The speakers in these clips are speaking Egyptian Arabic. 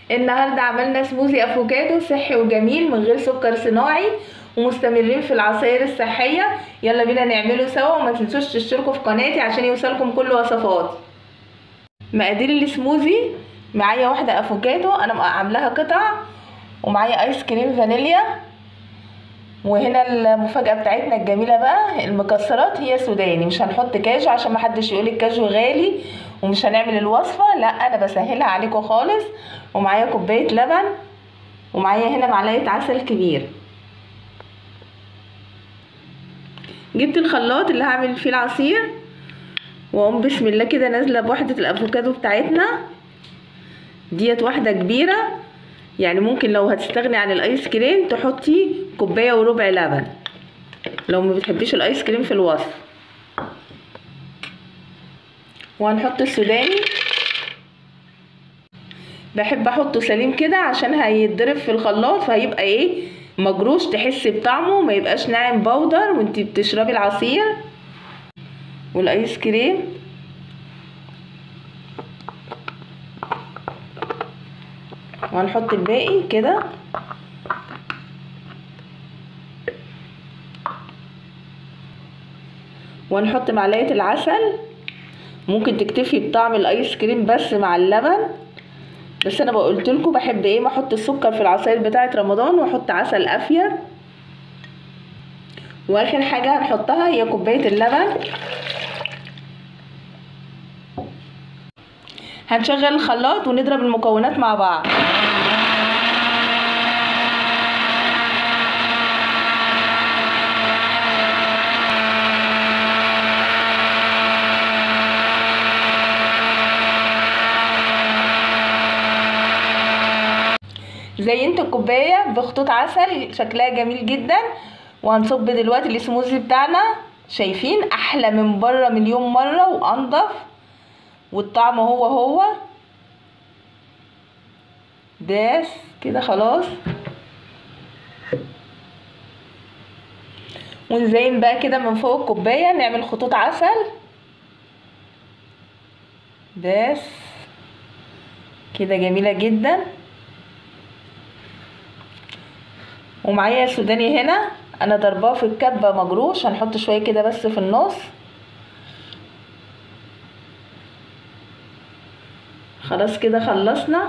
النهارده عملنا سموزي افوكادو صحي وجميل من غير سكر صناعي ومستمرين في العصاير الصحيه يلا بينا نعمله سوا وما تنسوش تشتركوا في قناتي عشان يوصلكم كل وصفاتي مقادير السموزي معايا واحده افوكادو انا عاملاها قطع ومعايا ايس كريم فانيليا وهنا المفاجاه بتاعتنا الجميله بقى المكسرات هي سوداني مش هنحط كاجو عشان محدش يقول الكاجو غالي ومش هنعمل الوصفه لا انا بسهلها عليكم خالص ومعايا كوبايه لبن ومعايا هنا معلقه عسل كبير جبت الخلاط اللي هعمل فيه العصير واقوم بسم الله كده نازله بوحده الافوكادو بتاعتنا ديت واحده كبيره يعني ممكن لو هتستغني عن الايس كريم تحطي كوبايه وربع لبن لو ما بتحبيش الايس كريم في الوصف وهنحط السوداني بحب احطه سليم كده عشان هيتضرب في الخلاط فهيبقى ايه مجروش تحسي بطعمه ما يبقاش ناعم بودر وانتي بتشربي العصير والايس كريم وهنحط الباقي كده وهنحط معلقه العسل ممكن تكتفي بطعم الايس كريم بس مع اللبن بس انا قلت لكم بحب ايه ما احط السكر في العصاير بتاعه رمضان واحط عسل ابيض واخر حاجه هنحطها هي كوبايه اللبن هنشغل الخلاط ونضرب المكونات مع بعض زينت الكوبايه بخطوط عسل شكلها جميل جدا وهنصب دلوقتي السموزي بتاعنا شايفين احلى من بره مليون مره وانضف والطعم هو هو بس كده خلاص ونزين بقى كده من فوق الكوبايه نعمل خطوط عسل بس كده جميله جدا ومعايا سوداني هنا انا ضرباه في الكبه مجروش هنحط شويه كده بس في النص خلاص كده خلصنا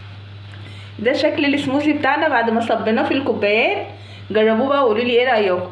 ده شكل السموزي بتاعنا بعد ما صبيناه في الكوبايات جربوه بقى وقولوا لي ايه رايكم